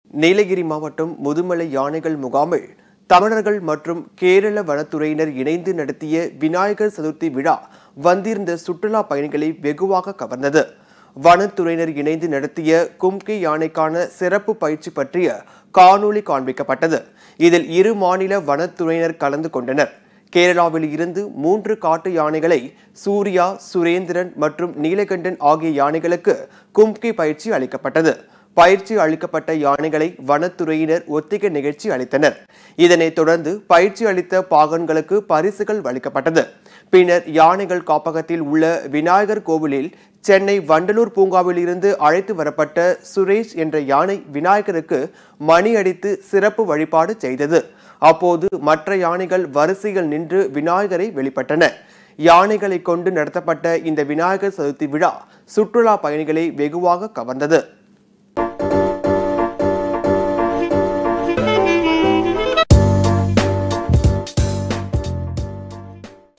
நீலகிரி மாவட்டம் முதுமலை யானைகள் முகாமில் தமிழர்கள் மற்றும் கேரள வனத்துறையினர் இணைந்து நடத்திய விநாயகர் சதுர்த்தி விழா வந்திருந்த சுற்றுலா பயணிகளை வெகுவாக கவர்ந்தது வனத்துறையினர் இணைந்து நடத்திய கும்கி யானைக்கான சிறப்பு பயிற்சி பற்றிய காணொளி காண்பிக்கப்பட்டது இதில் இரு மாநில வனத்துறையினர் கலந்து கொண்டனர் கேரளாவில் இருந்து மூன்று காட்டு யானைகளை சூர்யா சுரேந்திரன் மற்றும் நீலகண்டன் ஆகிய யானைகளுக்கு கும்கி பயிற்சி அளிக்கப்பட்டது பயிற்சி அளிக்கப்பட்ட யானைகளை வனத்துறையினர் ஒத்திகை நிகழ்ச்சி அளித்தனர் இதனைத் தொடர்ந்து பயிற்சி அளித்த பாகன்களுக்கு பரிசுகள் அளிக்கப்பட்டது பின்னர் யானைகள் காப்பகத்தில் உள்ள விநாயகர் கோவிலில் சென்னை வண்டலூர் பூங்காவில் இருந்து அழைத்து வரப்பட்ட சுரேஷ் என்ற யானை விநாயகருக்கு மணி அடித்து சிறப்பு வழிபாடு செய்தது அப்போது மற்ற யானைகள் வரிசையில் நின்று விநாயகரை வெளிப்பட்டன யானைகளை கொண்டு நடத்தப்பட்ட இந்த விநாயகர் சதுர்த்தி விழா சுற்றுலா பயணிகளை வெகுவாக கவர்ந்தது